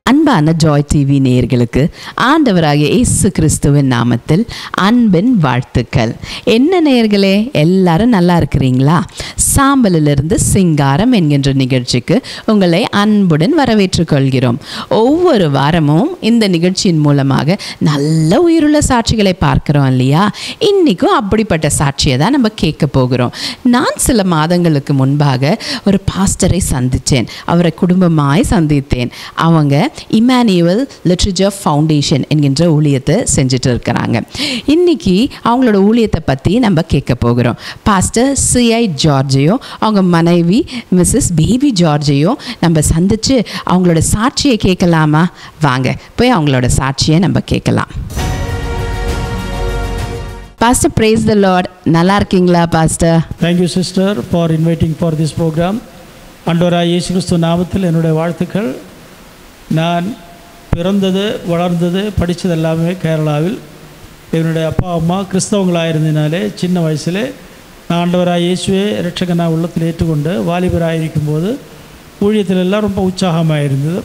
அன்பான Joy TV நேயர்களுக்கு ஆண்டவராகிய இயேசு கிறிஸ்துவின் நாமத்தில் அன்பின் வாழ்த்துக்கள் என்ன நேயர்களே எல்லாரும் நல்லா இருக்கிறீங்களா சாம்பலிலிருந்து சிங்காரம் என்கின்ற நிகழ்ச்சிக்கு உங்களை அன்புடன் வரவேற்றுக் கொள்கிறோம் ஒவ்வொரு வாரமும் இந்த நிகழ்ச்சியின் மூலமாக நல்ல உயிருள்ள சாட்சிகளை பார்க்குறோம் இல்லையா இன்றைக்கும் அப்படிப்பட்ட சாட்சியை தான் நம்ம கேட்க போகிறோம் நான் சில மாதங்களுக்கு முன்பாக ஒரு பாஸ்டரை சந்தித்தேன் அவரை குடும்பமாய் சந்தித்தேன் அவங்க இமானுவல் லிட்ரேச்சர் ஃபவுண்டேஷன் என்கின்ற ஊழியத்தை செஞ்சுட்டு இருக்கிறாங்க இன்னைக்கு அவங்களோட ஊழியத்தை பற்றி நம்ம கேட்க போகிறோம் பாஸ்டர் சிஐ ஜார்ஜையோ அவங்க மனைவி மிஸ்ஸஸ் பேபி ஜார்ஜையோ நம்ம சந்தித்து அவங்களோட சாட்சியை கேட்கலாமா வாங்க போய் அவங்களோட சாட்சியை நம்ம கேட்கலாம் பாஸ்டர் பிரேஸ் த லார்ட் நல்லா இருக்கீங்களா pastor thank you sister for inviting for this programme அண்டோராய் இயேசு கிறிஸ்து நாமத்தில் என்னுடைய வாழ்த்துக்கள் நான் பிறந்தது வளர்ந்தது படித்தது எல்லாமே கேரளாவில் என்னுடைய அப்பா அம்மா கிறிஸ்தவங்களாக இருந்ததினாலே சின்ன வயசில் நான் ஆண்டவராய் இயேசுவே ரட்சகனாக உள்ளத்தில் ஏற்றுக்கொண்டு வாலிபராக இருக்கும்போது ஊழியத்தில் எல்லாம் ரொம்ப உற்சாகமாக இருந்தது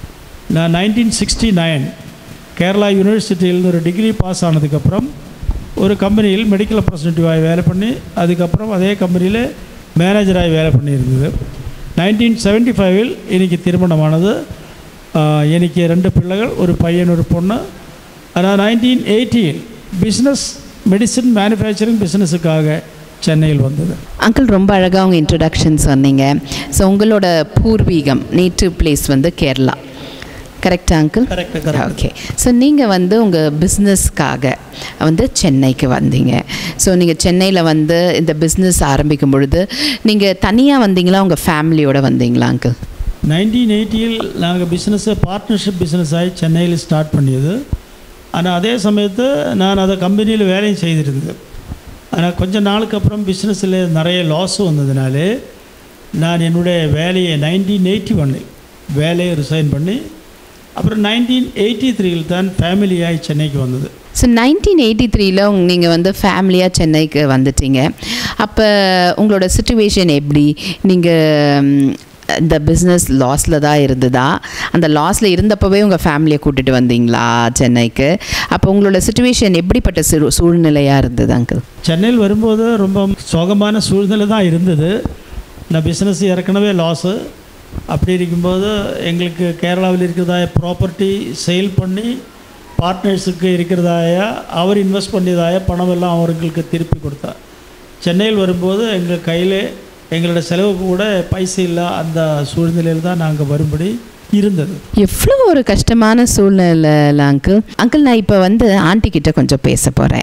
நான் நைன்டீன் சிக்ஸ்டி நைன் கேரளா யூனிவர்சிட்டியிலேருந்து ஒரு டிகிரி பாஸ் ஆனதுக்கப்புறம் ஒரு கம்பெனியில் மெடிக்கல் ரெப்ரசன்டேட்டிவாக வேலை பண்ணி அதுக்கப்புறம் அதே கம்பெனியில் மேனேஜராக வேலை பண்ணியிருந்தது நைன்டீன் செவன்ட்டி ஃபைவில் எனக்கு திருமணமானது ஆஹ், எனக்கு ரெண்டு பிள்ளைகள் ஒரு பையன் ஒரு பொண்ணு ஆனால் நைன்டீன் எயிட்டியில் பிஸ்னஸ் மெடிசின் மேனுஃபேக்சரிங் பிஸ்னஸுக்காக சென்னையில் வந்தது அங்கிள் ரொம்ப அழகாக உங்கள் இன்ட்ரடக்ஷன் சொன்னீங்க ஸோ உங்களோட பூர்வீகம் நேட்டிவ் பிளேஸ் வந்து கேரளா கரெக்டா அங்கிள் கரெக்டாக கரெக்ட் ஓகே ஸோ நீங்கள் வந்து உங்கள் பிஸ்னஸ்க்காக வந்து சென்னைக்கு வந்தீங்க ஸோ நீங்கள் சென்னையில் வந்து இந்த பிஸ்னஸ் ஆரம்பிக்கும் பொழுது நீங்கள் தனியாக வந்தீங்களா உங்கள் ஃபேமிலியோட வந்தீங்களா அங்கிள் நைன்டீன் எயிட்டியில் நாங்கள் பிஸ்னஸை பார்ட்னர்ஷிப் பிஸ்னஸ் ஆகி சென்னையில் ஸ்டார்ட் பண்ணியது ஆனால் அதே சமயத்து நான் அதை கம்பெனியில் வேலையும் செய்திருந்தேன் ஆனால் கொஞ்ச நாளுக்கு அப்புறம் பிஸ்னஸில் நிறைய லாஸும் வந்ததுனாலே நான் என்னுடைய வேலையை நைன்டீன் எயிட்டி ஒன்னில் வேலையை ரிசைன் பண்ணி அப்புறம் நைன்டீன் எயிட்டி த்ரீயில் தான் ஃபேமிலியாகி சென்னைக்கு வந்தது ஸோ நைன்டீன் எயிட்டி த்ரீல நீங்கள் வந்து ஃபேமிலியாக சென்னைக்கு வந்துட்டீங்க அப்போ உங்களோட சுச்சுவேஷன் எப்படி நீங்கள் இந்த பிஸ்னஸ் லாஸில் தான் இருந்ததா அந்த லாஸில் இருந்தப்பவே உங்கள் ஃபேமிலியை கூட்டிகிட்டு வந்தீங்களா சென்னைக்கு அப்போ உங்களோட சுச்சுவேஷன் எப்படிப்பட்ட சூ சூழ்நிலையாக இருந்தது அங்கிள் சென்னையில் வரும்போது ரொம்ப சோகமான சூழ்நிலை தான் இருந்தது நான் பிஸ்னஸ் ஏற்கனவே லாஸு அப்படி இருக்கும்போது எங்களுக்கு கேரளாவில் இருக்கிறதாய ப்ராப்பர்ட்டி சேல் பண்ணி பார்ட்னர்ஸுக்கு இருக்கிறதாய அவர் இன்வெஸ்ட் பண்ணியதாய பணம் எல்லாம் அவர்களுக்கு திருப்பி கொடுத்தார் சென்னையில் வரும்போது எங்கள் கையில் எங்களோட செலவுக்கு கூட பைசா இல்லை அந்த சூழ்நிலையில் தான் நாங்கள் வரும்படி இருந்தது எவ்வளோ ஒரு கஷ்டமான சூழ்நிலையில் அங்கிள் அங்கிள் நான் இப்போ வந்து ஆண்டி கிட்ட கொஞ்சம் பேச போகிறேன்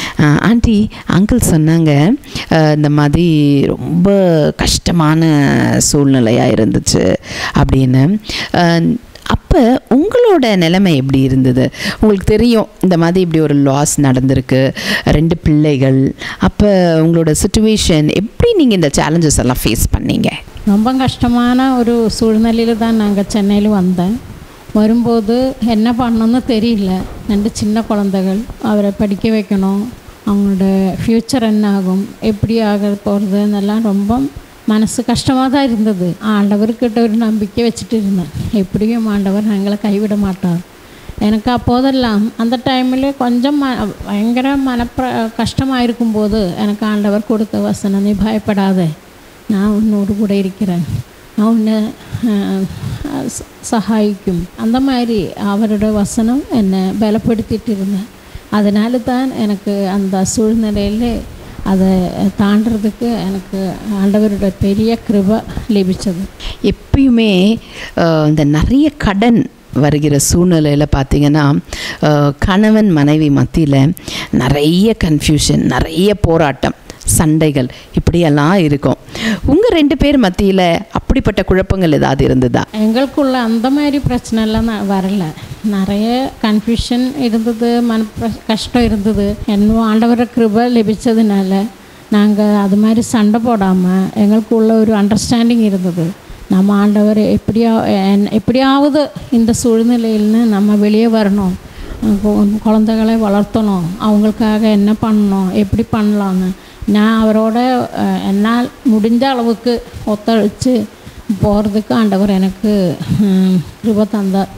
ஆண்டி அங்கிள் சொன்னாங்க அஹ், இந்த மாதிரி ரொம்ப கஷ்டமான சூழ்நிலையாக இருந்துச்சு அப்படின்னு அஹ், அப்போ உங்களோட நிலைமை எப்படி இருந்தது உங்களுக்கு தெரியும் இந்த மாதிரி இப்படி ஒரு லாஸ் நடந்திருக்கு ரெண்டு பிள்ளைகள் அப்போ உங்களோட சுச்சுவேஷன் எப்படி நீங்கள் இந்த சேலஞ்சஸ் எல்லாம் ஃபேஸ் பண்ணீங்க ரொம்ப கஷ்டமான ஒரு சூழ்நிலையில் தான் நாங்கள் சென்னையில் வந்தேன் வரும்போது என்ன பண்ணணும்னு தெரியல ரெண்டு சின்ன குழந்தைகள் அவரை படிக்க வைக்கணும் அவங்களோட ஃப்யூச்சர் என்ன ஆகும் எப்படி ஆக போகிறதுன்னெல்லாம் ரொம்ப மனசு கஷ்டமாக தான் இருந்தது ஆண்டவர்கிட்ட ஒரு நம்பிக்கை வச்சுட்டு இருந்தேன் எப்படியும் ஆண்டவர் எங்களை கைவிட மாட்டார் எனக்கு அப்போதெல்லாம் அந்த டைமில் கொஞ்சம் ம பயங்கர மனப்பிர கஷ்டமாக இருக்கும்போது எனக்கு ஆண்டவர் கொடுத்த வசனம் நீ பயப்படாதே நான் உன்னோடு கூட இருக்கிறேன் நான் உன்னை அஹ், ச- சഹായിക്കും அந்த மாதிரி அவரோட வசனம் என்னை பலப்படுத்திட்டு இருந்தேன் அதனால தான் எனக்கு அந்த சூழ்நிலையில் அதை தாண்டுறதுக்கு எனக்கு ஆண்டவரோட பெரிய கிருபை லபிச்சது எப்பயுமே அஹ், இந்த நிறைய கடன் வருகிற சூழ்நிலையில் பார்த்தீங்கன்னா அஹ், கணவன் மனைவி மத்தியில் நிறைய கன்ஃபியூஷன் நிறைய போராட்டம் சண்டைகள் இப்படியெல்லாம் இருக்கும் உங்கள் ரெண்டு பேர் மத்தியில் அப்படிப்பட்ட குழப்பங்கள் ஏதாவது இருந்ததா எங்களுக்குள்ள அந்த மாதிரி பிரச்சனை எல்லாம் ந- வரல நிறைய கன்ஃபியூஷன் இருந்தது மன பிர- கஷ்டம் இருந்தது இன்னும் ஆண்டவர கிருபை லபிச்சதுனால நாங்கள் அது மாதிரி சண்டை போடாமல் எங்களுக்குள்ள ஒரு அண்டர்ஸ்டாண்டிங் இருந்தது நம்ம ஆண்டவர் எப்படியா என்- எப்படியாவது இந்த சூழ்நிலையில்னு நம்ம வெளியே வரணும் கு- குழந்தைகளை வளர்த்தணும் அவங்களுக்காக என்ன பண்ணணும் எப்படி பண்ணலான்னு நான் அவரோட அஹ், என்னால் முடிஞ்ச அளவுக்கு ஒத்துழைச்சு போகிறதுக்கு ஆண்டவர் எனக்கு ஹம், கிருபை தந்தார்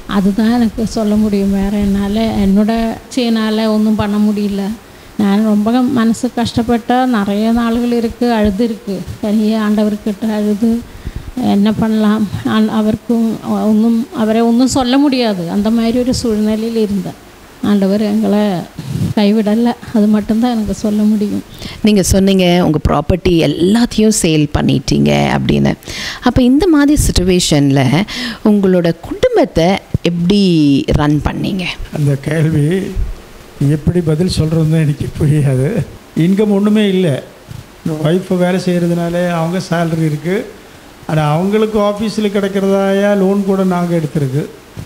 அதுதான் எனக்கு சொல்ல முடியும் வேறு என்னால் என்னோட செய்யனால் ஒன்றும் பண்ண முடியல நான் ரொம்ப மனசு கஷ்டப்பட்ட நிறைய நாள்கள் இருக்குது அழுது இருக்குது பெரிய ஆண்டவர்கிட்ட அழுது என்ன பண்ணலாம் ஆண்- அவருக்கும் ஒன்றும் அவரை ஒன்றும் சொல்ல முடியாது அந்த மாதிரி ஒரு சூழ்நிலையில் இருந்தேன் ஆண்டவர் எங்களை கைவிடலை அது மட்டும்தான் எனக்கு சொல்ல முடியும் நீங்கள் சொன்னீங்க உங்கள் ப்ராப்பர்ட்டி எல்லாத்தையும் சேல் பண்ணிட்டீங்க அப்படின்னு அப்போ இந்த மாதிரி சுச்சுவேஷனில் உங்களோட குடும்பத்தை எப்படி ரன் பண்ணீங்க அந்த கேள்வி எப்படி பதில் சொல்கிறதுன்னு எனக்கு புரியாது இன்கம் ஒன்றுமே இல்லை ஒய்ஃபு வேலை செய்கிறதுனால அவங்க சேலரி இருக்குது ஆனால் அவங்களுக்கு ஆஃபீஸில் கிடைக்கிறதாயா லோன் கூட நாங்கள் எடுத்திருக்கு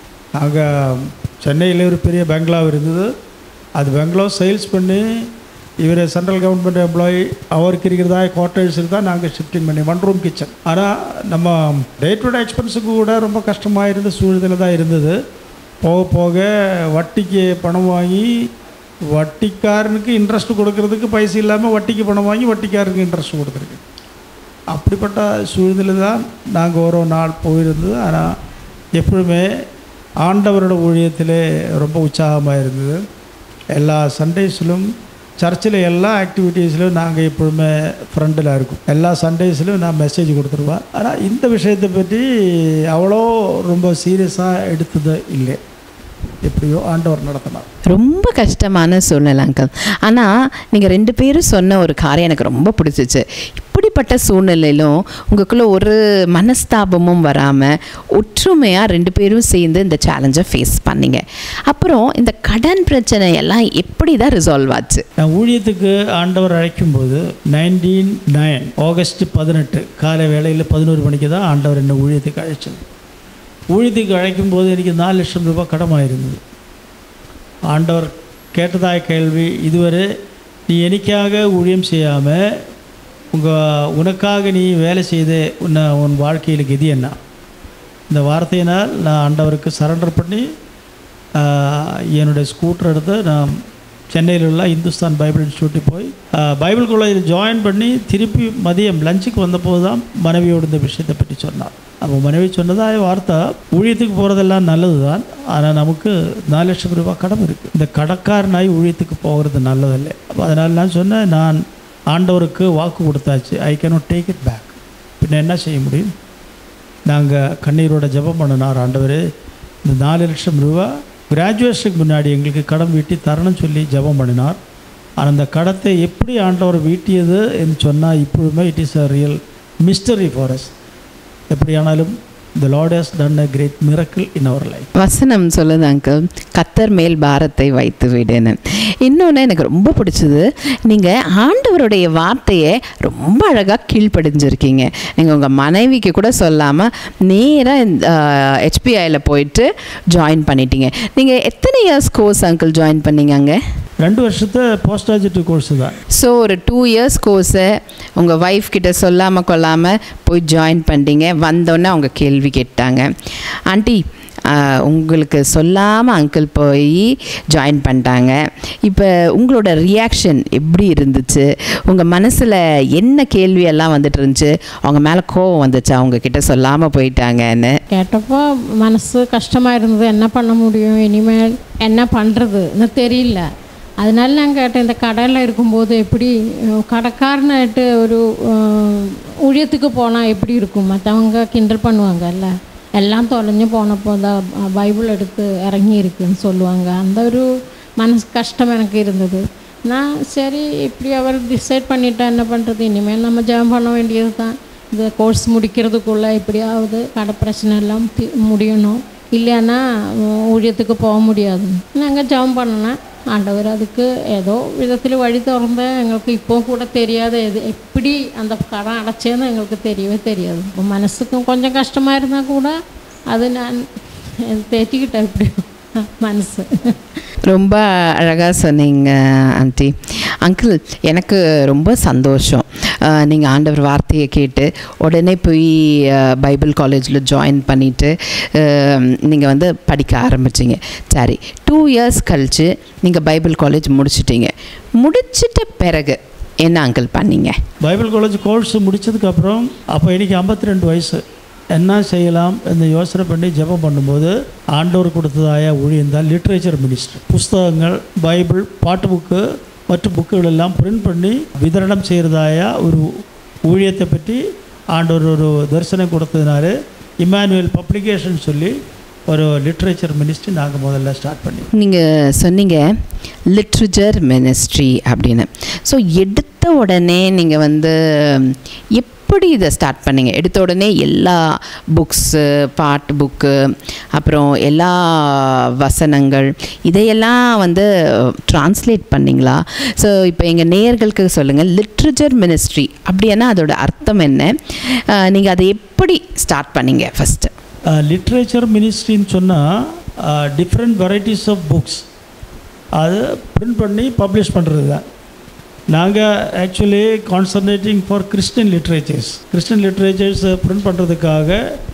நாங்கள் சென்னையில் ஒரு பெரிய பெங்களா இருந்தது அது பெங்களா சேல்ஸ் பண்ணி இவர் சென்ட்ரல் கவர்மெண்ட் எம்ப்ளாயி அவருக்கு இருக்கிறதா குவார்ட்டர்ஸுக்கு தான் நாங்கள் ஷிஃப்டிங் பண்ணி ஒன் ரூம் கிச்சன் ஆனால் நம்ம டே டு டே எக்ஸ்பென்ஸுக்கு கூட ரொம்ப கஷ்டமாக இருந்த சூழ்நிலை தான் இருந்தது போக போக வட்டிக்கு பணம் வாங்கி வட்டிக்காரனுக்கு இன்ட்ரெஸ்ட் கொடுக்கறதுக்கு பைசா இல்லாமல் வட்டிக்கு பணம் வாங்கி வட்டிக்காரனுக்கு இன்ட்ரெஸ்ட் கொடுத்துருக்கு அப்படிப்பட்ட சூழ்நிலை தான் நாங்கள் ஒரு நாள் போயிருந்தது ஆனால் எப்பொழுதுமே ஆண்டவரோட ஊழியத்திலே ரொம்ப உற்சாகமாக இருந்தது எல்லா சண்டேஸிலும் சர்ச்சில் எல்லா ஆக்டிவிட்டீஸ்லையும் நாங்கள் எப்பொழுதுமே ஃப்ரெண்டில் இருக்கும் எல்லா சண்டேஸ்லையும் நான் மெசேஜ் கொடுத்துருவேன் ஆனால் இந்த விஷயத்தை பற்றி அவ்வளோ ரொம்ப சீரியஸாக எடுத்தது இல்லை எப்படியோ ஆண்டவர் நடத்தினார் ரொம்ப கஷ்டமான சூழ்நிலை அங்கிள் ஆனால் நீங்கள் ரெண்டு பேரும் சொன்ன ஒரு காரியம் எனக்கு ரொம்ப பிடிச்சிச்சு இப்படிப்பட்ட சூழ்நிலையிலும் உங்களுக்குள்ள ஒரு மனஸ்தாபமும் வராமல் ஒற்றுமையாக ரெண்டு பேரும் சேர்ந்து இந்த சேலஞ்சை ஃபேஸ் பண்ணீங்க அப்புறம் இந்த கடன் பிரச்சனை எல்லாம் எப்படி தான் ரிசால்வ் ஆச்சு நான் ஊழியத்துக்கு ஆண்டவர் அழைக்கும்போது நைன்டீன் நைன் ஆகஸ்ட் பதினெட்டு காலை வேளையில் பதினோரு மணிக்கு தான் ஆண்டவர் என்னை ஊழியத்துக்கு அழைச்சது ஊழியத்துக்கு அழைக்கும்போது எனக்கு நாலு லட்சம் ரூபாய் கடமாக இருந்தது ஆண்டவர் கேட்டதாய கேள்வி இதுவரை நீ எனக்காக ஊழியம் செய்யாமல் உங்கள் உனக்காக நீ வேலை செய்து உன்னை உன் வாழ்க்கையில் கதி என்ன இந்த வார்த்தையினால் நான் ஆண்டவருக்கு சரண்டர் பண்ணி ஆஹ், என்னுடைய ஸ்கூட்டர் எடுத்து நான் சென்னையில் உள்ள இந்துஸ்தான் பைபிள் இன்ஸ்டியூட்டுக்கு போய் ஆஹ், பைபிள் காலேஜில் ஜாயின் பண்ணி திருப்பி மதியம் லஞ்சுக்கு வந்தபோது தான் மனைவியோட இந்த விஷயத்தை பற்றி சொன்னார் அப்போ மனைவி சொன்னதாக வார்த்தை ஊழியத்துக்கு போகிறதெல்லாம் நல்லது தான் ஆனால் நமக்கு நாலு லட்சம் ரூபாய் கடன் இருக்குது இந்த கடக்காரனாய் ஊழியத்துக்கு போகிறது நல்லதில்லை அப்போ அதனால் நான் சொன்னேன் நான் ஆண்டவருக்கு வாக்கு கொடுத்தாச்சு I cannot take it back பின்ன என்ன செய்ய முடியும் நாங்கள் கண்ணீரோட ஜெபம் பண்ணினார் ஆண்டவரே இந்த நாலு லட்சம் ரூபா கிராஜுவேஷனுக்கு முன்னாடி எங்களுக்கு கடன் வீட்டி தரணும்னு சொல்லி ஜெபம் பண்ணினார் ஆனால் அந்த கடத்தை எப்படி ஆண்டவர் வீட்டியது என்று சொன்னால் இப்பொழுதுமே it is a real mystery for us எப்படியானாலும் the Lord has done a great miracle in our life வசனம் சொல்லுது அங்கிள் கத்தர் மேல் பாரத்தை வைத்து விடுன்னு இன்னொன்று எனக்கு ரொம்ப பிடிச்சது நீங்கள் ஆண்டவருடைய வார்த்தையை ரொம்ப அழகாக கீழ்ப்படிஞ்சிருக்கீங்க நீங்கள் உங்கள் மனைவிக்கு கூட சொல்லாமல் நேராக இந்த ஹெச்பிஐயில் போயிட்டு ஜாயின் பண்ணிட்டீங்க நீங்கள் எத்தனை இயர்ஸ் கோர்ஸ் அங்கிள் ஜாயின் பண்ணீங்க அங்கே ரெண்டு வருஷத்தை போஸ்ட் கிராஜுவேட் கோர்ஸ் தான் ஸோ ஒரு டூ இயர்ஸ் கோர்ஸை உங்கள் ஒய்ஃப் கிட்ட சொல்லாமல் கொள்ளாமல் போய் ஜாயின் பண்ணிட்டீங்க வந்தோடனே அவங்க கேள்வி கேட்டாங்க ஆண்டி ஆஹ், உங்களுக்கு சொல்லாமல் அங்கிள் போய் ஜாயின் பண்ணிட்டாங்க இப்போ உங்களோட ரியாக்ஷன் எப்படி இருந்துச்சு உங்கள் மனசில் என்ன கேள்வியெல்லாம் வந்துட்டு இருந்துச்சு அவங்க மேலே கோவம் வந்துச்சு அவங்க கிட்ட சொல்லாமல் போயிட்டாங்கன்னு கேட்டப்போ மனசு கஷ்டமாக இருந்தது என்ன பண்ண முடியும் இனிமேல் என்ன பண்ணுறதுன்னு தெரியல அதனால நான் கேட்டேன் இந்த கடையில் இருக்கும்போது எப்படி அஹ், கடைக்காரனாയിട്ട് ஒரு அஹ், ஊழியத்துக்கு போனால் எப்படி இருக்கும் மற்றவங்க கிண்டல் பண்ணுவாங்கல்ல எல்லாம் தொலைஞ்சு போனப்போ தான் பைபிள் எடுத்து இறங்கி இருக்குன்னு சொல்லுவாங்க அந்த ஒரு மனசு கஷ்டம் எனக்கு இருந்தது நான் சரி இப்படி அவர் டிசைட் பண்ணிட்டா என்ன பண்ணுறது இனிமேல் நம்ம ஜெபம் பண்ண வேண்டியது தான் இந்த கோர்ஸ் முடிக்கிறதுக்குள்ளே எப்படியாவது கடை பிரச்சனை எல்லாம் தி- முடியணும் இல்லைன்னா உம், ஊழியத்துக்கு போக முடியாது நாங்கள் ஜெபம் பண்ணோன்னா ஆண்டவர் அதுக்கு ஏதோ விதத்தில் வழி திறந்த எங்களுக்கு இப்போ கூட தெரியாத எது எப்படி அந்த கடன் அடைச்சேன்னு எங்களுக்கு தெரியவே தெரியாது இப்போ மனசுக்கும் கொஞ்சம் கஷ்டமாக இருந்தால் கூட அது நான் தேற்றிக்கிட்டேன் எப்படியும் மனசு ரொம்ப அழகாக சொன்னீங்க ஆண்டி அங்கிள் எனக்கு ரொம்ப சந்தோஷம் நீங்கள் ஆண்டவர் வார்த்தையை கேட்டு உடனே போய் அஹ், பைபிள் காலேஜில் ஜாயின் பண்ணிவிட்டு நீங்கள் வந்து படிக்க ஆரம்பிச்சிங்க சரி டூ இயர்ஸ் கழித்து நீங்கள் பைபிள் காலேஜ் முடிச்சிட்டீங்க முடிச்சிட்ட பிறகு என்ன அங்கிள் பண்ணீங்க பைபிள் காலேஜ் கோர்ஸ் முடிச்சதுக்கப்புறம் அப்போ எனக்கு ஐம்பத்தி ரெண்டு வயசு என்ன செய்யலாம் എന്ന് யோசனை பண்ணி ஜெபம் பண்ணும்போது ஆண்டவர் கொடுத்ததாய ஊழியம் தான் லிட்ரேச்சர் மினிஸ்டர் புஸ்தகங்கள் பைபிள் பாட்டு புக்கு மற்ற புக்குகள் எல்லாம் பிரிண்ட் பண்ணி விதரணம் செய்கிறதாய ஒரு ஊழியத்தை பற்றி ஆண்டவர் ஒரு தரிசனம் கொடுத்ததுனால இமானுவேல் பப்ளிகேஷன் சொல்லி ஒரு லிட்ரேச்சர் மினிஸ்ட்ரி நாங்கள் முதல்ல ஸ்டார்ட் பண்ணி நீங்கள் சொன்னீங்க லிட்ரேச்சர் மினிஸ்ட்ரி அப்படின்னு ஸோ எடுத்த உடனே நீங்கள் வந்து எப்படி இதை ஸ்டார்ட் பண்ணீங்க எடுத்த உடனே எல்லா புக்ஸு பாட்டு புக்கு அப்புறம் எல்லா வசனங்கள் இதையெல்லாம் வந்து ட்ரான்ஸ்லேட் பண்ணீங்களா ஸோ இப்போ எங்கள் நேயர்களுக்கு சொல்லுங்கள் லிட்ரேச்சர் மினிஸ்ட்ரி அப்படின்னா அதோட அர்த்தம் என்ன நீங்கள் அதை எப்படி ஸ்டார்ட் பண்ணீங்க ஃபஸ்ட்டு லிட்ரேச்சர் மினிஸ்ட்ரின்னு சொன்னால் டிஃப்ரெண்ட் வெரைட்டிஸ் ஆஃப் புக்ஸ் அது பிரிண்ட் பண்ணி பப்ளிஷ் பண்ணுறது தான் நாங்கள் actually concentrating for Christian literatures Christian literatures print பண்ணுறதுக்காக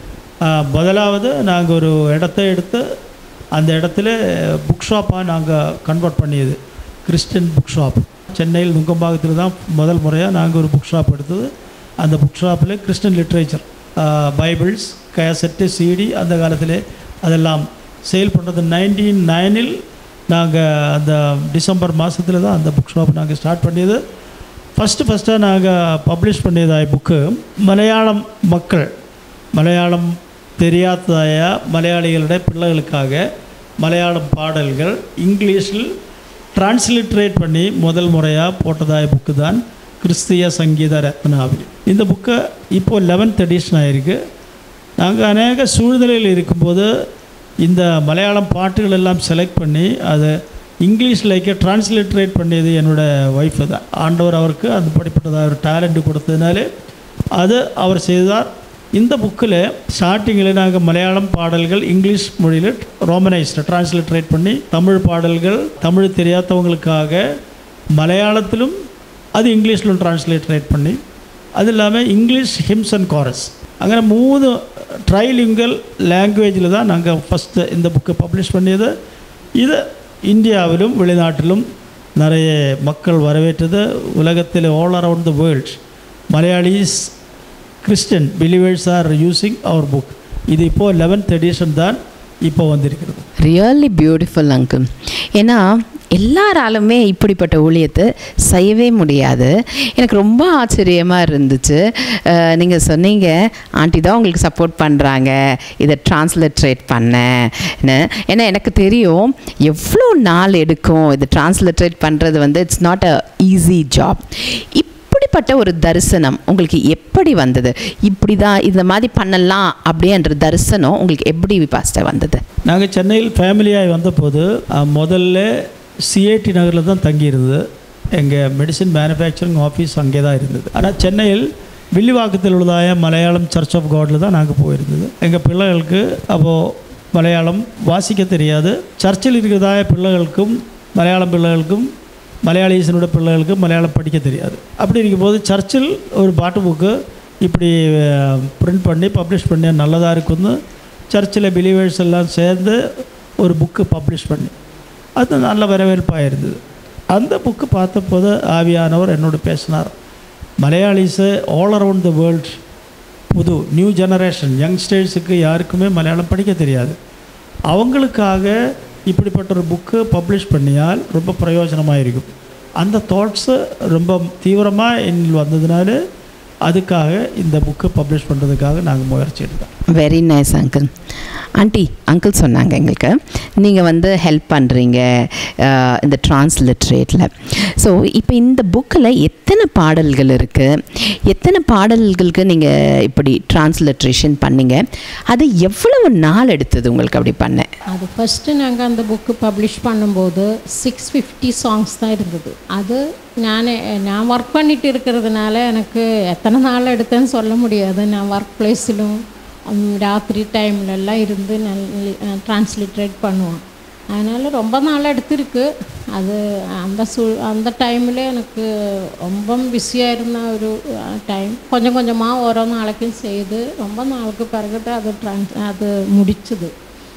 முதலாவது நாங்கள் ஒரு இடத்த எடுத்து அந்த இடத்துல புக் ஷாப்பாக நாங்கள் கன்வெர்ட் பண்ணியது கிறிஸ்டின் புக் ஷாப் சென்னையில் நுங்கம்பாக்கத்தில் தான் முதல் முறையாக நாங்கள் ஒரு புக் ஷாப் எடுத்தது அந்த புக் ஷாப்பில் Christian literature Bibles cassette CD அந்த காலத்தில் அதெல்லாம் சேல் பண்ணுறது நைன்டீன் நைனில் நாங்கள் அந்த டிசம்பர் மாதத்தில் தான் அந்த புக் ஷாப் நாங்கள் ஸ்டார்ட் பண்ணியது ஃபஸ்ட்டு ஃபஸ்ட்டாக நாங்கள் பப்ளிஷ் பண்ணியதாய் புக்கு மலையாளம் மக்கள் மலையாளம் தெரியாததாய மலையாளிகளுடைய பிள்ளைகளுக்காக மலையாளம் பாடல்கள் இங்கிலீஷில் டிரான்ஸ்லிட்ரேட் பண்ணி முதல் முறையாக போட்டதாய புக்கு தான் கிறிஸ்திய சங்கீத ரத்னாவளி இந்த புக்கை இப்போது லெவன்த் எடிஷன் ஆகிருக்கு நாங்கள் அநேக சூழ்நிலையில் இருக்கும்போது இந்த மலையாளம் பாட்டுகள் எல்லாம் செலக்ட் பண்ணி அதை இங்கிலீஷ்லைக்கு டிரான்ஸ்லிட்ரேட் பண்ணியது என்னோடய ஒய்ஃபு தான் ஆண்டவர் அவருக்கு அந்த படிப்பட்டதாக ஒரு டேலண்ட் கொடுத்ததுனாலே அது அவர் செய்தார் இந்த புக்கில் ஸ்டார்டிங்கில் நாங்கள் மலையாளம் பாடல்கள் இங்கிலீஷ் மொழியில் ரோமனைஸ்டு டிரான்ஸ்லிட்ரேட் பண்ணி தமிழ் பாடல்கள் தமிழ் தெரியாதவங்களுக்காக மலையாளத்திலும் அது இங்கிலீஷ்லும் டிரான்ஸ்லேட்ரேட் பண்ணி அது இல்லாமல் இங்கிலீஷ் ஹிம்ஸ் அண்ட் காரஸ் അങ്ങനെ മൂന്ന് ട്രൈലിംഗൽ ലാംഗ്വേജിൽ தான் நாங்கள் ஃபஸ்ட்டு இந்த புக்கை பப்ளிஷ் பண்ணியது இது இந்தியாவிலும் வெளிநாட்டிலும் நிறைய மக்கள் வரவேற்றது உலகத்தில் all around the world Malayalis Christian believers are using our book இது இப்போது லெவன்த் எடிஷன் தான் இப்போ வந்திருக்கிறது ரியலி பியூட்டிஃபுல் அங்கிள் ஏன்னா எல்லாராலுமே இப்படிப்பட்ட ஊழியத்தை செய்யவே முடியாது எனக்கு ரொம்ப ஆச்சரியமாக இருந்துச்சு நீங்கள் சொன்னீங்க ஆண்டி தான் உங்களுக்கு சப்போர்ட் பண்ணுறாங்க இதை டிரான்ஸ்லிட்ரேட் பண்ணேன்னு ஏன்னா எனக்கு தெரியும் எவ்வளோ நாள் எடுக்கும் இது டிரான்ஸ்லிட்ரேட் பண்ணுறது வந்து it's not a easy job இப்படிப்பட்ட ஒரு தரிசனம் உங்களுக்கு எப்படி வந்தது இப்படி தான் இந்த மாதிரி பண்ணலாம் அப்படின்ற தரிசனம் உங்களுக்கு எப்படி பாஸ்டர் வந்தது நாங்கள் சென்னையில் ஃபேமிலியாகி வந்தபோது அஹ், முதல்ல சிஐடி நகரில் தான் தங்கியிருந்தது எங்கள் மெடிசின் மேனுஃபேக்சரிங் ஆஃபீஸ் அங்கே தான் இருந்தது ஆனால் சென்னையில் வில்லிவாக்கத்தில் உள்ளதாய மலையாளம் சர்ச் ஆஃப் காடில் தான் நாங்கள் போயிருந்தது எங்கள் பிள்ளைகளுக்கு அப்போது மலையாளம் வாசிக்க தெரியாது சர்ச்சில் இருக்கிறதாய பிள்ளைகளுக்கும் மலையாளம் பிள்ளைகளுக்கும் மலையாளிசனோட பிள்ளைகளுக்கு மலையாளம் படிக்க தெரியாது அப்படி இருக்கும்போது சர்ச்சில் ஒரு பாட்டு புக்கு இப்படி பிரிண்ட் பண்ணி பப்ளிஷ் பண்ணி நல்லதாக இருக்குன்னு சர்ச்சில் பிலீவர்ஸ் எல்லாம் சேர்ந்து ஒரு புக்கு பப்ளிஷ் பண்ணி அது நல்ல வரவேற்பாக இருந்தது அந்த புக்கு பார்த்தபோது ஆவியானவர் என்னோட பேசினார் Malayalis all around the world புது நியூ ஜெனரேஷன் யங்ஸ்டர்ஸுக்கு யாருக்குமே மலையாளம் படிக்க தெரியாது அவங்களுக்காக இப்படிப்பட்ட ஒரு புக்கு பப்ளிஷ் பண்ணியால் ரொம்ப பிரயோஜனமாக இருக்கும் அந்த தாட்ஸு ரொம்ப தீவிரமாக என்னில் வந்ததுனால அதுக்காக இந்த புக்கு பப்ளிஷ் பண்ணுறதுக்காக நாங்கள் முயற்சி எடுத்தோம் very nice uncle aunty uncle சொன்னாங்க எங்களுக்கு நீங்கள் வந்து ஹெல்ப் பண்ணுறீங்க இந்த டிரான்ஸ்லிட்ரேட்டில் ஸோ இப்போ இந்த புக்கில் எத்தனை பாடல்கள் இருக்குது எத்தனை பாடல்களுக்கு நீங்கள் இப்படி டிரான்ஸ்லிட்ரேஷன் பண்ணீங்க அது எவ்வளவு நாள் எடுத்தது உங்களுக்கு அப்படி பண்ண அது ஃபஸ்ட்டு நாங்கள் அந்த புக்கு பப்ளிஷ் பண்ணும்போது சிக்ஸ் ஃபிஃப்டி சாங்ஸ் தான் இருந்தது அது நான் நான் ஒர்க் பண்ணிட்டு இருக்கிறதுனால எனக்கு எத்தனை நாள் எடுத்தேன்னு சொல்ல முடியாது நான் ஒர்க் பிளேஸிலும் ராத்திரி டைம்லலாம் இருந்து நான் ட்ரான்ஸ்லிட்ரேட் பண்ணுவேன் அதனால் ரொம்ப நாள் எடுத்திருக்கு அது அந்த சூ அந்த டைமில் எனக்கு ரொம்ப பிஸியாக இருந்த ஒரு டைம் கொஞ்சம் கொஞ்சமாக ஓரோ நாளைக்கும் செய்து ரொம்ப நாளுக்கு பிறகு தான் அது ட்ரான்ஸ் அது முடிச்சுது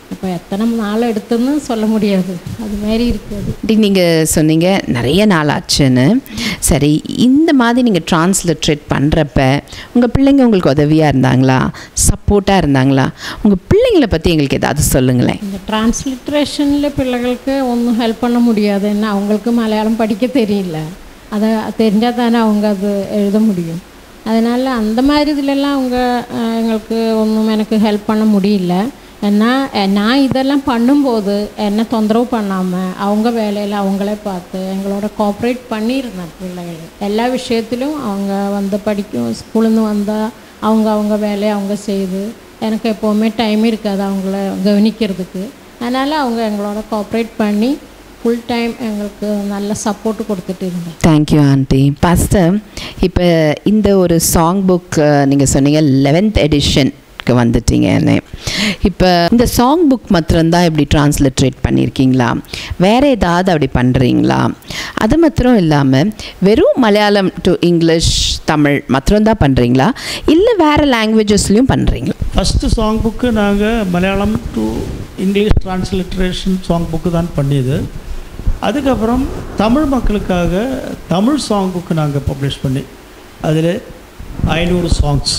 இப்போ எத்தனை நாள் எடுத்துன்னு சொல்ல முடியாது அது மாதிரி இருக்குது நீங்கள் சொன்னீங்க நிறைய நாள் ஆச்சுன்னு சரி இந்த மாதிரி நீங்கள் டிரான்ஸ்லிட்ரேட் பண்ணுறப்ப உங்கள் பிள்ளைங்க உங்களுக்கு உதவியாக இருந்தாங்களா சப்போர்ட்டாக இருந்தாங்களா உங்கள் பிள்ளைங்கள பற்றி எங்களுக்கு ஏதாவது சொல்லுங்களேன் இந்த டிரான்ஸ்லிட்ரேஷனில் பிள்ளைகளுக்கு ஒன்றும் ஹெல்ப் பண்ண முடியாது என்ன அவங்களுக்கு மலையாளம் படிக்க தெரியல அதை தெரிஞ்சால் தானே அவங்க அது எழுத முடியும் அதனால் அந்த மாதிரி இதுலெல்லாம் அவங்க அஹ், எங்களுக்கு ஒன்றும் எனக்கு ஹெல்ப் பண்ண முடியல ஏன்னா அஹ், நான் இதெல்லாம் பண்ணும்போது என்னை தொந்தரவு பண்ணாமல் அவங்க வேலையில் அவங்களே பார்த்து எங்களோட கோஆப்ரேட் பண்ணியிருந்தேன் பிள்ளைகள் எல்லா விஷயத்திலும் அவங்க வந்து படிக்கும் ஸ்கூலேருந்து வந்தால் அவங்க அவங்க வேலையை அவங்க செய்து எனக்கு எப்போவுமே டைம் இருக்காது அவங்கள கவனிக்கிறதுக்கு அதனால் அவங்க எங்களோட கோஆப்ரேட் பண்ணி ஃபுல் டைம் எங்களுக்கு நல்ல சப்போர்ட் கொடுத்துட்டு இருந்தேன் தேங்க்யூ ஆண்டி பாஸ்டர் இப்போ இந்த ஒரு சாங் புக் நீங்கள் சொன்னீங்க லெவன்த் எடிஷனுக்கு வந்துட்டீங்கன்னு இப்போ இந்த சாங் புக் மாத்திரம்தான் இப்படி டிரான்ஸ்லிட்ரேட் பண்ணியிருக்கீங்களா வேறு ஏதாவது அப்படி பண்ணுறீங்களா அது மாத்திரம் இல்லாமல் வெறும் மலையாளம் டு இங்கிலீஷ் தமிழ் மாத்திரம்தான் பண்ணுறீங்களா இல்லை வேறு லாங்குவேஜஸ்லையும் பண்ணுறீங்களா ஃபஸ்ட்டு சாங் புக்கு நாங்கள் Malayalam to English transliteration song book தான் பண்ணியது அதுக்கப்புறம் தமிழ் மக்களுக்காக தமிழ் சாங் புக்கு நாங்கள் பப்ளிஷ் பண்ணி அதில் ஐநூறு சாங்ஸ்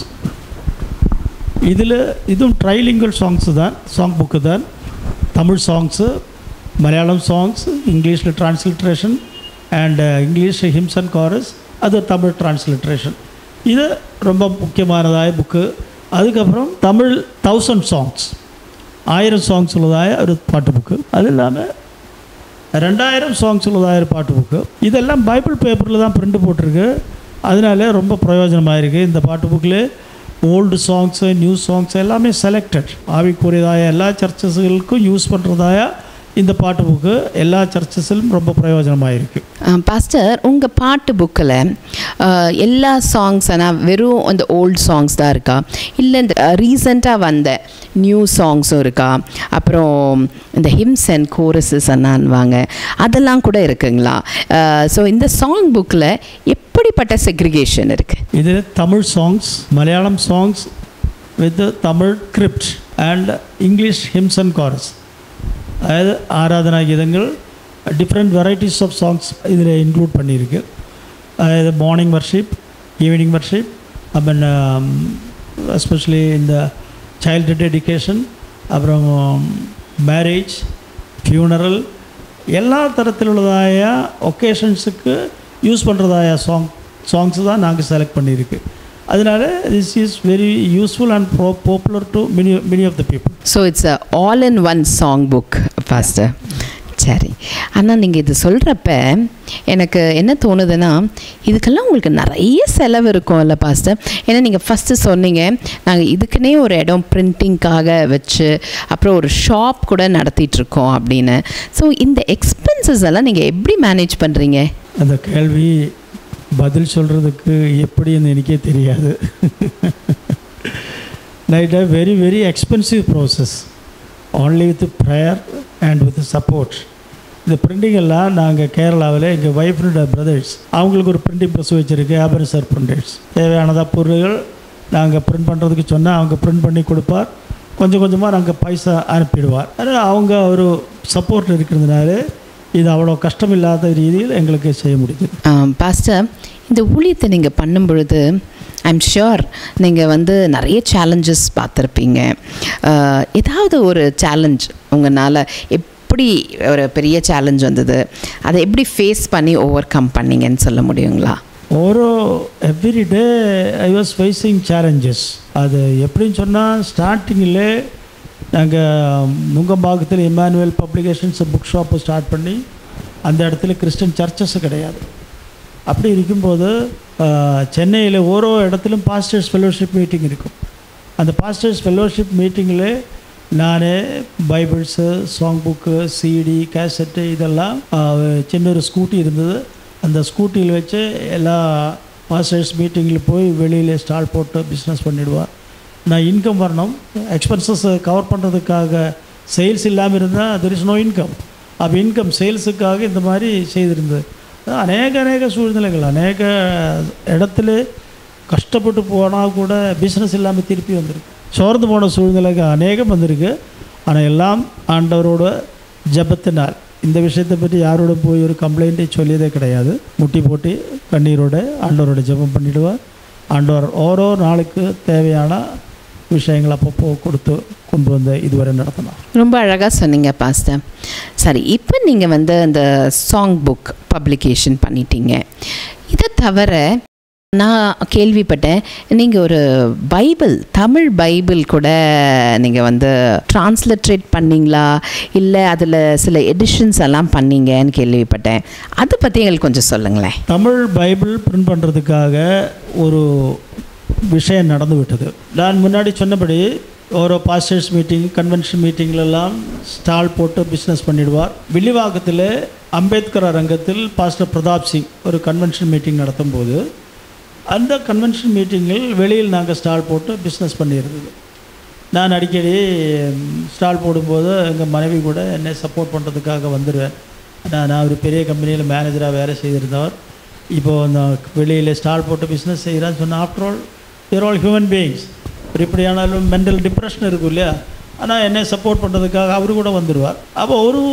இதில் இதுவும் ட்ரைலிங்கல் சாங்ஸ் தான் சாங் புக்கு தான் தமிழ் சாங்ஸு மலையாளம் சாங்ஸ் இங்கிலீஷில் transliteration and English hymns and chorus அது தமிழ் டிரான்ஸ்லிட்ரேஷன் இது ரொம்ப முக்கியமானதாய புக்கு அதுக்கப்புறம் தமிழ் தௌசண்ட் சாங்ஸ் ஆயிரம் சாங்ஸ் உள்ளதாய ஒரு பாட்டு புக்கு அது இல்லாமல் ரெண்டாயிரம் சாங்ஸ் உள்ளதாய ஒரு பாட்டு புக்கு இதெல்லாம் பைபிள் பேப்பரில் தான் பிரிண்ட் போட்டிருக்கு அதனால ரொம்ப பிரயோஜனமாக இருக்குது இந்த பாட்டு புக்கில் ஓல்டு சாங்ஸு நியூ சாங்ஸ் எல்லாமே செலக்டட் ஆவிக்குரியதாய எல்லா சர்ச்சஸ்களுக்கும் யூஸ் பண்ணுறதாய இந்த பாட்டு புக்கு எல்லா சர்ச்சஸிலும் ரொம்ப பிரயோஜனமாக இருக்குது பாஸ்டர் உங்கள் பாட்டு புக்கில் எல்லா சாங்ஸ் ஆனால் வெறும் அந்த ஓல்ட் சாங்ஸ் தான் இருக்கா இல்லை இந்த ரீசண்டாக வந்த நியூ சாங்ஸும் இருக்கா அப்புறம் இந்த ஹிம்ஸ் அண்ட் கோரஸஸ் அண்ணான்வாங்க அதெல்லாம் கூட இருக்குங்களா ஸோ இந்த சாங் புக்கில் எப்படிப்பட்ட செக்ரிகேஷன் இருக்குது இதில் Tamil songs Malayalam songs with Tamil script and English hymns and chorus அதாவது ஆராதனா கீதங்கள் டிஃப்ரெண்ட் வெரைட்டிஸ் ஆஃப் சாங்ஸ் இதில் இன்க்ளூட் பண்ணியிருக்கு அதாவது மார்னிங் வர்ஷிப் ஈவினிங் வர்ஷிப் அப்புறம் எஸ்பெஷலி இந்த சைல்டு டெடிகேஷன் அப்புறம் மேரேஜ் ஃபியூனரல் எல்லா தரத்தில் உள்ளதாய ஒகேஷன்ஸுக்கு யூஸ் பண்ணுறதாய சாங் சாங்ஸ் தான் நாங்கள் செலக்ட் பண்ணியிருக்கு அதனால this is very useful and pro popular to many many of the people so it's a all in one song book pastor சரி ஆனால் நீங்கள் இது சொல்கிறப்ப எனக்கு என்ன தோணுதுன்னா இதுக்கெல்லாம் உங்களுக்கு நிறைய செலவு இருக்கும்ல பாஸ்டர் ஏன்னா நீங்கள் ஃபஸ்ட்டு சொன்னீங்க நாங்கள் இதுக்குன்னே ஒரு இடம் பிரிண்டிங்க்காக வச்சு அப்புறம் ஒரு ஷாப் கூட நடத்திட்டுருக்கோம் அப்படின்னு ஸோ இந்த எக்ஸ்பென்சஸ் எல்லாம் நீங்கள் எப்படி மேனேஜ் பண்ணுறீங்க அந்த கேள்வி பதில் சொல்கிறதுக்கு எப்படின்னு எனக்கே தெரியாது night a very very expensive process only with prayer and with support இந்த பிரிண்டிங் எல்லாம் நாங்கள் கேரளாவில் எங்கள் ஒய்ஃபோட பிரதர்ஸ் அவங்களுக்கு ஒரு பிரிண்டிங் ப்ரெஸ் வச்சுருக்கு ஆபரன் சார் பிரிண்டர்ஸ் தேவையானதா பொருள்கள் நாங்கள் பிரிண்ட் பண்ணுறதுக்கு சொன்னால் அவங்க பிரிண்ட் பண்ணி கொடுப்பார் கொஞ்சம் கொஞ்சமாக நாங்கள் பைசா அனுப்பிடுவார் ஆனால் அவங்க ஒரு சப்போர்ட் இருக்கிறதுனால இது அவ்வளோ கஷ்டம் இல்லாத ரீதியில் எங்களுக்கு செய்ய முடியுது பாஸ்டர் இந்த ஊழியத்தை நீங்கள் பண்ணும் பொழுது ஐம் ஷுர் நீங்கள் வந்து நிறைய சேலஞ்சஸ் பார்த்துருப்பீங்க அஹ், ஏதாவது ஒரு சேலஞ்ச் உங்களால் எப்படி ஒரு பெரிய சேலஞ்ச் வந்தது அதை எப்படி ஃபேஸ் பண்ணி ஓவர் கம் பண்ணீங்கன்னு சொல்ல முடியுங்களா ஓரோ every day I was facing challenges அது எப்படின்னு சொன்னால் ஸ்டார்டிங்கில் நாங்கள் நுங்கம்பாக்கத்தில் Emmanuel publications book shop start பண்ணி அந்த இடத்துல கிறிஸ்டின் சர்ச்சஸ் கிடையாது அப்படி இருக்கும்போது சென்னையில் ஓரோ இடத்துலையும் பாஸ்டர்ஸ் ஃபெலோஷிப் மீட்டிங் இருக்கும் அந்த பாஸ்டர்ஸ் ஃபெலோஷிப் மீட்டிங்கில் நானே Bibles song book CD cassette இதெல்லாம் ஆஹ், சின்ன ஒரு ஸ்கூட்டி இருந்தது அந்த ஸ்கூட்டியில் வச்சு எல்லா பாஸ்டர்ஸ் மீட்டிங்கில் போய் வெளியில் ஸ்டால் போட்டு பிஸ்னஸ் பண்ணிடுவார் நான் இன்கம் வரணும் எக்ஸ்பென்சஸ் கவர் பண்ணுறதுக்காக சேல்ஸ் இல்லாமல் இருந்தால் தெர் இஸ் நோ இன்கம் அப்போ இன்கம் சேல்ஸுக்காக இந்த மாதிரி செய்திருந்தது அநேக அநேக சூழ்நிலைகள் அநேக இடத்துல கஷ்டப்பட்டு போனால் கூட பிஸ்னஸ் இல்லாமல் திருப்பி வந்திருக்கு சோர்ந்து போன சூழ்நிலைகள் அநேகம் வந்திருக்கு ஆனால் எல்லாம் ஆண்டவரோட ஜெபத்தினால் இந்த விஷயத்தை பற்றி யாரோட போய் ஒரு கம்ப்ளைண்ட்டை சொல்லியதே கிடையாது முட்டி போட்டு கண்ணீரோட ஆண்டவரோட ஜெபம் பண்ணிடுவார் ஆண்டவர் ஓரோ நாளுக்கு தேவையான விஷயங்கள் அப்பப்போ கொடுத்து கொண்டு வந்து இதுவரை நடத்தினார் ரொம்ப அழகாக சொன்னீங்க பாஸ்டர் சரி இப்போ நீங்கள் வந்து அந்த சாங் புக் பப்ளிகேஷன் பண்ணிட்டீங்க இதை தவிர நான் கேள்விப்பட்டேன் நீங்கள் ஒரு பைபிள் தமிழ் பைபிள் கூட நீங்கள் வந்து டிரான்ஸ்லிட்ரேட் பண்ணீங்களா இல்லை அதில் சில எடிஷன்ஸ் எல்லாம் பண்ணீங்கன்னு கேள்விப்பட்டேன் அதை பற்றி எங்களுக்கு கொஞ்சம் சொல்லுங்களேன் தமிழ் பைபிள் பிரிண்ட் பண்ணுறதுக்காக ஒரு விஷயம் நடந்து விட்டது நான் முன்னாடி சொன்னபடி ஒரு பாஸ்டர்ஸ் மீட்டிங் கன்வென்ஷன் மீட்டிங்லெல்லாம் ஸ்டால் போட்டு பிஸ்னஸ் பண்ணிடுவார் வில்லிவாக்கத்தில் அம்பேத்கர் அரங்கத்தில் பாஸ்டர் பிரதாப் சிங் ஒரு கன்வென்ஷன் மீட்டிங் நடத்தும் போது அந்த கன்வென்ஷன் மீட்டிங்கில் வெளியில் நாங்கள் ஸ்டால் போட்டு பிஸ்னஸ் பண்ணியிருந்தது நான் அடிக்கடி ஸ்டால் போடும்போது எங்கள் மனைவி கூட என்னை சப்போர்ட் பண்ணுறதுக்காக வந்துடுவேன் நான் நான் ஒரு பெரிய கம்பெனியில் மேனேஜராக வேலை செய்திருந்தவர் இப்போது நான் வெளியில் ஸ்டால் போட்டு பிஸ்னஸ் செய்கிறேன்னு சொன்னால் after all they're all human beings ஒரு இப்படியானாலும் மென்டல் டிப்ரெஷன் இருக்கும் இல்லையா ஆனால் என்னை சப்போர்ட் பண்ணுறதுக்காக அவரு கூட வந்துடுவார் அப்போ ஒரு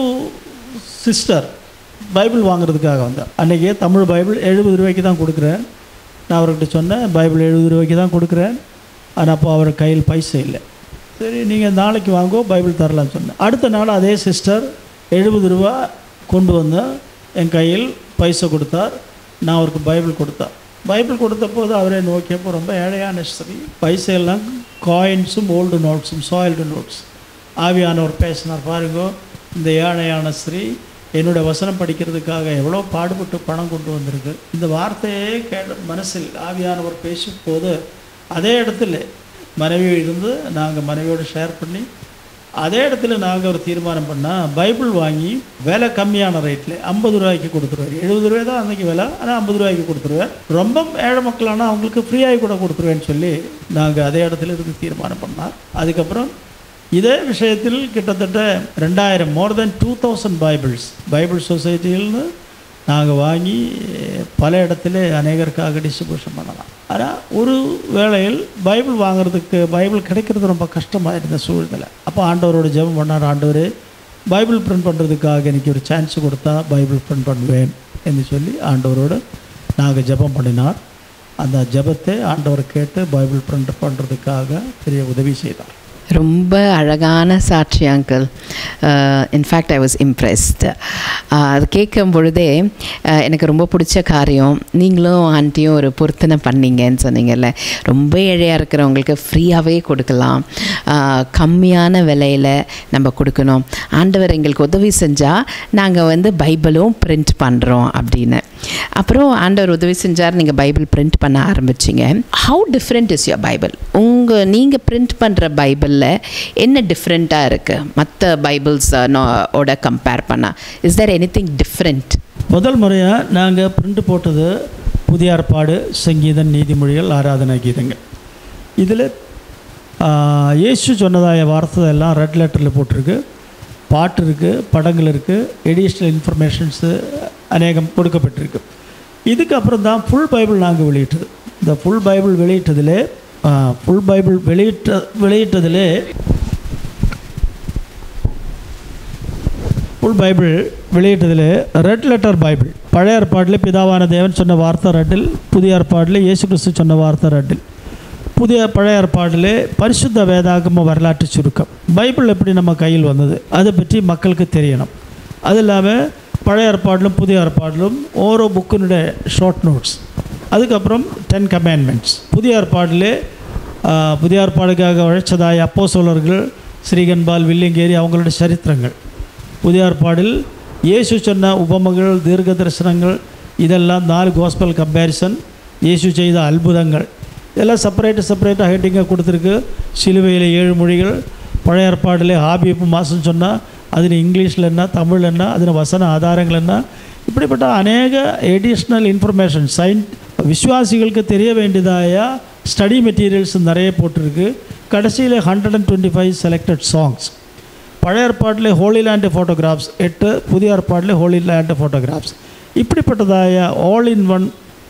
சிஸ்டர் பைபிள் வாங்குறதுக்காக வந்தார் அன்றைக்கி தமிழ் பைபிள் எழுபது ரூபாய்க்கு தான் கொடுக்குறேன் நான் அவர்கிட்ட சொன்னேன் பைபிள் எழுபது ரூபாய்க்கு தான் கொடுக்குறேன் ஆனால் அப்போ அவர் கையில் பைசா இல்லை சரி நீங்கள் நாளைக்கு வாங்கோ பைபிள் தரலான்னு சொன்னேன் அடுத்த நாள் அதே சிஸ்டர் எழுபது ரூபா கொண்டு வந்து என் கையில் பைசா கொடுத்தார் நான் அவருக்கு பைபிள் கொடுத்தார் பைபிள் கொடுத்த போது அவரே நோக்கியப்போ ரொம்ப ஏழையான ஸ்திரீ பைசா எல்லாம் காயின்ஸும் ஓல்டு நோட்ஸும் சாயில்டு நோட்ஸ் ஆவியானவர் பேசினார் பாருங்க இந்த ஏழையான ஸ்திரீ என்னுடைய வசனம் படிக்கிறதுக்காக எவ்வளோ பாடுபட்டு பணம் கொண்டு வந்திருக்கு இந்த வார்த்தையே கே மனசில் ஆவியானவர் பேசும் போது அதே இடத்துல மனைவி இருந்து நாங்கள் மனைவியோடு ஷேர் பண்ணி அதே இடத்துல நாங்கள் ஒரு தீர்மானம் பண்ணால் பைபிள் வாங்கி விலை கம்மியான ரேட்டில் ஐம்பது ரூபாய்க்கு கொடுத்துருவார் எழுபது ரூபாய் தான் அன்றைக்கி விலை ஆனால் ஐம்பது ரூபாய்க்கு கொடுத்துருவேன் ரொம்ப ஏழை மக்களானால் அவங்களுக்கு ஃப்ரீயாகி கூட கொடுத்துருவேன்னு சொல்லி நாங்கள் அதே இடத்துல இருந்து தீர்மானம் பண்ணார் அதுக்கப்புறம் இதே விஷயத்தில் கிட்டத்தட்ட ரெண்டாயிரம் more than two thousand Bibles Bible சொசைட்டியில்னு நாங்கள் வாங்கி பல இடத்துல அநேகருக்காக டிஸ்ட்ரிபியூஷன் பண்ணலாம் ஆனால் ஒரு வேளையில் பைபிள் வாங்குறதுக்கு பைபிள் கிடைக்கிறது ரொம்ப கஷ்டமாக இருந்த சூழ்நிலை அப்போ ஆண்டவரோட ஜெபம் பண்ணார் ஆண்டவர் பைபிள் பிரிண்ட் பண்ணுறதுக்காக எனக்கு ஒரு சான்ஸ் கொடுத்தா பைபிள் பிரிண்ட் பண்ணுவேன் என்று சொல்லி ஆண்டவரோடு நாங்கள் ஜெபம் பண்ணினார் அந்த ஜெபத்தை ஆண்டவர் கேட்டு பைபிள் பிரிண்ட் பண்ணுறதுக்காக பெரிய உதவி செய்தார் ரொம்ப அழகான சாட்சி uncle in fact I was impressed அது கேட்கும் பொழுதே அஹ், எனக்கு ரொம்ப பிடிச்ச காரியம் நீங்களும் ஆண்டியும் ஒரு பொருத்தனை பண்ணீங்கன்னு சொன்னீங்கல்ல ரொம்ப ஏழையாக இருக்கிறவங்களுக்கு ஃப்ரீயாகவே கொடுக்கலாம் அஹ், கம்மியான விலையில் நம்ம கொடுக்கணும் ஆண்டவர் எங்களுக்கு உதவி செஞ்சால் நாங்கள் வந்து பைபிளும் பிரிண்ட் பண்ணுறோம் அப்படின்னு அப்புறம் ஆண்டவர் உதவி செஞ்சார் நீங்கள் பைபிள் பிரிண்ட் பண்ண ஆரம்பிச்சிங்க how different is your Bible உங்கள் நீங்கள் பிரிண்ட் பண்ணுற பைபிளில் என்ன டிஃப்ரெண்ட்டாக இருக்குது மற்ற பைபிள்ஸ் ஓட கம்பேர் பண்ணால் is there anything different முதல் முறையாக நாங்கள் பிரிண்ட் போட்டது புதிய ஏற்பாடு சங்கீதம் நீதிமொழிகள் ஆராதனை கீதங்கள் இதில் இயேசு சொன்னதாய வார்த்தை எல்லாம் ரெட் லெட்டரில் போட்டிருக்கு பாட்டு இருக்குது படங்கள் இருக்குது எடிஷ்னல் இன்ஃபர்மேஷன்ஸு அநேகம் கொடுக்கப்பட்டிருக்கு இதுக்கப்புறம் தான் ஃபுல் பைபிள் நாங்கள் வெளியிட்டது இந்த ஃபுல் பைபிள் வெளியிட்டதிலே ஃபுல் பைபிள் வெளியிட்ட வெளியிட்டதிலே ஃபுல் பைபிள் வெளியிட்டதில் ரெட் லெட்டர் பைபிள் பழைய ஏற்பாட்டில் பிதாவான தேவன் சொன்ன வார்த்தை ரெட்டில் புதிய ஏற்பாட்டில் இயேசு கிறிஸ்து சொன்ன வார்த்தை ரெட்டில் புதிய பழைய ஏற்பாட்டில் பரிசுத்த வேதாகம வரலாற்று சுருக்கம் பைபிள் எப்படி நம்ம கையில் வந்தது அதை பற்றி மக்களுக்கு தெரியணும் அது இல்லாமல் பழைய ஏற்பாட்டிலும் புதிய ஏற்பாட்டிலும் ஓரோ புக்கினுடைய ஷார்ட் நோட்ஸ் அதுக்கப்புறம் டென் கமேண்ட்மெண்ட்ஸ் புதிய ஏற்பாட்டிலே ஆஹ், புதிய ஏற்பாடுக்காக உழைச்சதாய அப்போ சோழர்கள் ஸ்ரீகன்பால் வில்லியங்கேரி அவங்களுடைய சரித்திரங்கள் புதிய ஏற்பாடில் இயேசு சொன்ன உபமகள் தீர்க்க தரிசனங்கள் இதெல்லாம் நாலு கோஸ்பல் கம்பேரிசன் இயேசு செய்த அற்புதங்கள் இதெல்லாம் செப்பரேட்டு செப்பரேட்டாக ஹெட்டிங்காக கொடுத்துருக்கு சிலுவையில் ஏழு மொழிகள் பழைய ஏற்பாடில் ஹாபிப்பு மாதம் சொன்னால் அதில் இங்கிலீஷில் என்ன தமிழ் என்ன அதில் வசன ஆதாரங்கள் என்ன இப்படிப்பட்ட அநேக எடிஷ்னல் இன்ஃபர்மேஷன் சயின் விசுவாசிகளுக்கு தெரிய வேண்டியதாய ஸ்டடி மெட்டீரியல்ஸ் நிறைய போட்டிருக்கு கடைசியில் hundred and twenty five selected songs பழைய ஏற்பாட்டில் ஹோலி லேண்டு ஃபோட்டோகிராஃப்ஸ் எட்டு புதிய ஏற்பாட்டில் ஹோலி லேண்டு ஃபோட்டோகிராஃப்ஸ் இப்படிப்பட்டதாய ஆல் இன் ஒன்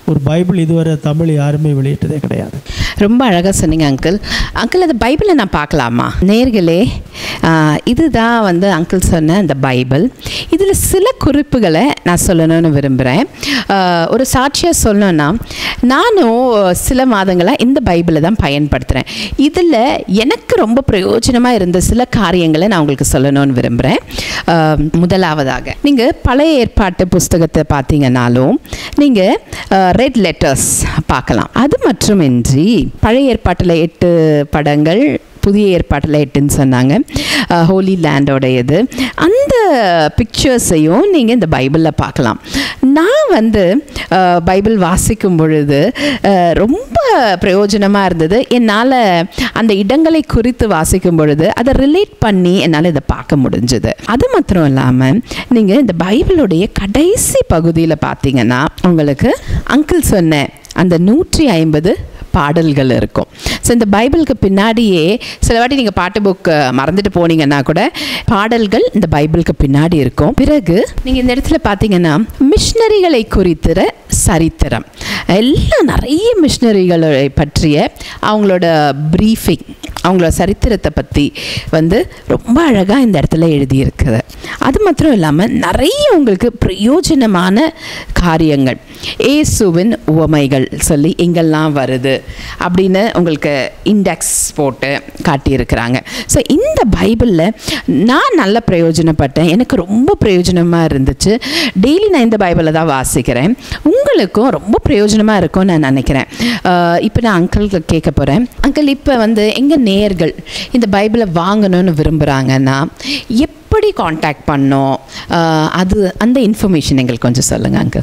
ஒரு பைபிள் இதுவரை தமிழ் யாருமே வெளியிட்டதே கிடையாது ரொம்ப அழகாக சொன்னீங்க அங்கிள் அங்கிள் அந்த பைபிளை நான் பார்க்கலாமா நேர்களே இதுதான் வந்து அங்கிள் சொன்ன அந்த பைபிள் இதில் சில குறிப்புகளை நான் சொல்லணும்னு விரும்புகிறேன் ஒரு சாட்சியாக சொல்லணும்னா நானும் சில மாதங்களாக இந்த பைபிளை தான் பயன்படுத்துகிறேன் இதில் எனக்கு ரொம்ப பிரயோஜனமாக இருந்த சில காரியங்களை நான் உங்களுக்கு சொல்லணும்னு விரும்புகிறேன் முதலாவதாக நீங்கள் பழைய ஏற்பாட்டு புஸ்தகத்தை பார்த்தீங்கன்னாலும் நீங்கள் ரெட் லெட்டர்ஸ் பார்க்கலாம் அது மட்டுமின்றி பழைய ஏற்பாட்டில் எட்டு படங்கள் புதிய ஏற்பாட்டில் எட்டுன்னு சொன்னாங்க ஹோலி லேண்டோடையது அந்த பிக்சர்ஸையும் நீங்கள் இந்த பைபிளில் பார்க்கலாம் நான் வந்து பைபிள் வாசிக்கும் பொழுது ரொம்ப பிரயோஜனமாக இருந்தது என்னால் அந்த இடங்களை குறித்து வாசிக்கும் பொழுது அதை ரிலேட் பண்ணி என்னால் இதை பார்க்க முடிஞ்சது அது மாத்திரம் இல்லாமல் நீங்கள் இந்த பைபிளுடைய கடைசி பகுதியில் பார்த்தீங்கன்னா உங்களுக்கு அங்கிள் சொன்ன அந்த நூற்றி ஐம்பது பாடல்கள் இருக்கும் ஸோ இந்த பைபிளுக்கு பின்னாடியே சில வாட்டி நீங்கள் பாட்டு புக் மறந்துட்டு போனீங்கன்னா கூட பாடல்கள் இந்த பைபிளுக்கு பின்னாடி இருக்கும் பிறகு நீங்கள் இந்த இடத்துல பார்த்தீங்கன்னா மிஷினரிகளை குறித்துற சரித்திரம் எல்லாம் நிறைய மிஷினரிகளை பற்றிய அவங்களோட ப்ரீஃபிங் அவங்களோட சரித்திரத்தை பற்றி வந்து ரொம்ப அழகாக இந்த இடத்துல எழுதியிருக்குது அது மாத்திரம் இல்லாமல் நிறைய உங்களுக்கு பிரயோஜனமான காரியங்கள் ஏசுவின் உவமைகள் சொல்லி எங்கெல்லாம் வருது அப்படின்னு உங்களுக்கு இண்டெக்ஸ் போட்டு காட்டியிருக்கிறாங்க ஸோ இந்த பைபிளில் நான் நல்ல பிரயோஜனப்பட்டேன் எனக்கு ரொம்ப பிரயோஜனமாக இருந்துச்சு டெய்லி நான் இந்த பைபிளை தான் வாசிக்கிறேன் உங்களுக்கும் ரொம்ப பிரயோஜனமாக இருக்கும்னு நான் நினைக்கிறேன் இப்போ நான் அங்கிளுக்கு கேட்க போகிறேன் அங்கிள் இப்போ வந்து எங்கள் நேர்கள் இந்த பைபிளை வாங்கணும்னு விரும்புகிறாங்கன்னா எப்படி காண்டாக்ட் பண்ணோம் அது அந்த இன்ஃபர்மேஷன் எங்களுக்கு கொஞ்சம் சொல்லுங்கள் அங்கிள்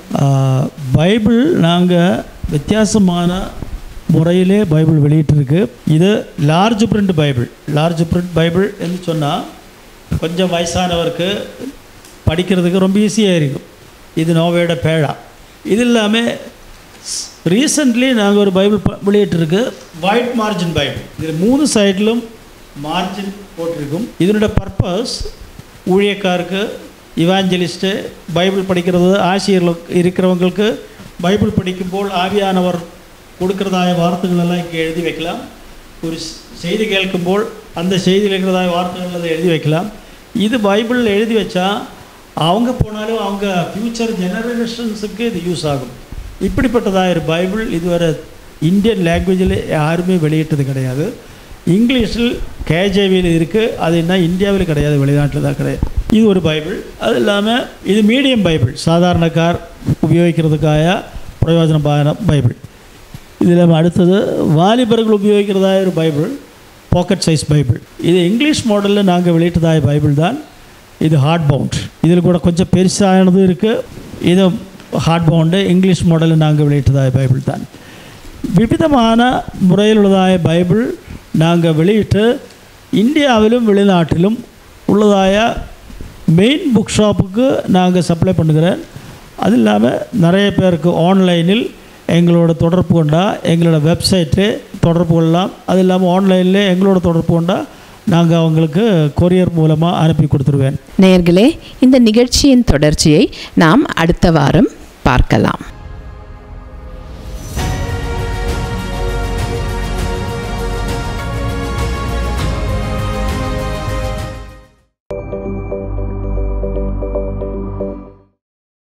பைபிள் நாங்கள் வித்தியாசமான முறையிலே பைபிள் வெளியிட்டிருக்கு இது large print Bible large print Bible என்று சொன்னால் கொஞ்சம் வயசானவருக்கு படிக்கிறதுக்கு ரொம்ப ஈஸியாக இருக்கும் இது நோவையோட பேழா இது இல்லாமல் ரீசண்ட்லி நாங்கள் ஒரு பைபிள் வெளியிட்டிருக்கு ஒயிட் மார்ஜின் பைபிள் இது மூணு சைட்லும் மார்ஜின் போட்டிருக்கும் இதனோட பர்பஸ் ஊழியக்காருக்கு இவாஞ்சலிஸ்ட்டு பைபிள் படிக்கிறது ஆசிரியர்கள் இருக்கிறவங்களுக்கு பைபிள் படிக்கும்போது ஆவியானவர் கொடுக்கிறதாய வார்த்தைகள் எல்லாம் இங்கே எழுதி வைக்கலாம் ஒரு செய்தி கேட்கும்போது அந்த செய்தியில் இருக்கிறதாய வார்த்தைகள் அதை எழுதி வைக்கலாம் இது பைபிள் எழுதி வச்சா அவங்க போனாலும் அவங்க ஃப்யூச்சர் ஜெனரேஷன்ஸுக்கு இது யூஸ் ஆகும் இப்படிப்பட்டதாக ஒரு பைபிள் இதுவரை இந்தியன் லாங்குவேஜில் யாருமே வெளியிட்டது கிடையாது இங்கிலீஷில் கேஜேவியில் இருக்குது அது என்ன இந்தியாவில் கிடையாது வெளிநாட்டில் தான் கிடையாது இது ஒரு பைபிள் அது இல்லாமல் இது மீடியம் பைபிள் சாதாரண கார் உபயோகிக்கிறதுக்காக பிரயோஜனமான பைபிள் இதில் அடுத்தது வாலிபர்கள் உபயோகிக்கிறதாய ஒரு பைபிள் பாக்கெட் சைஸ் பைபிள் இது இங்கிலீஷ் மாடலில் நாங்கள் வெளியிட்டதாய பைபிள் தான் இது ஹார்ட் பவுண்ட் இதில் கூட கொஞ்சம் பெருசானதும் இருக்குது இது ஹார்ட் பவுண்டு இங்கிலீஷ் மாடலில் நாங்கள் வெளியிட்டதாய பைபிள் தான் விவிதமான முறையில் உள்ளதாய பைபிள் நாங்கள் வெளியிட்டு இந்தியாவிலும் வெளிநாட்டிலும் உள்ளதாய மெயின் புக் ஷாப்புக்கு நாங்கள் சப்ளை பண்ணுகிறேன் அது இல்லாமல் நிறைய பேருக்கு ஆன்லைனில் எங்களோட தொடர்பு கொண்டா எங்களோட வெப்சைட்டு தொடர்பு கொள்ளலாம் அது இல்லாமல் ஆன்லைனில் எங்களோட தொடர்பு கொண்டா நாங்கள் அவங்களுக்கு கொரியர் மூலமாக அனுப்பி கொடுத்துருவேன் நேர்களே இந்த நிகழ்ச்சியின் தொடர்ச்சியை நாம் அடுத்த வாரம் பார்க்கலாம்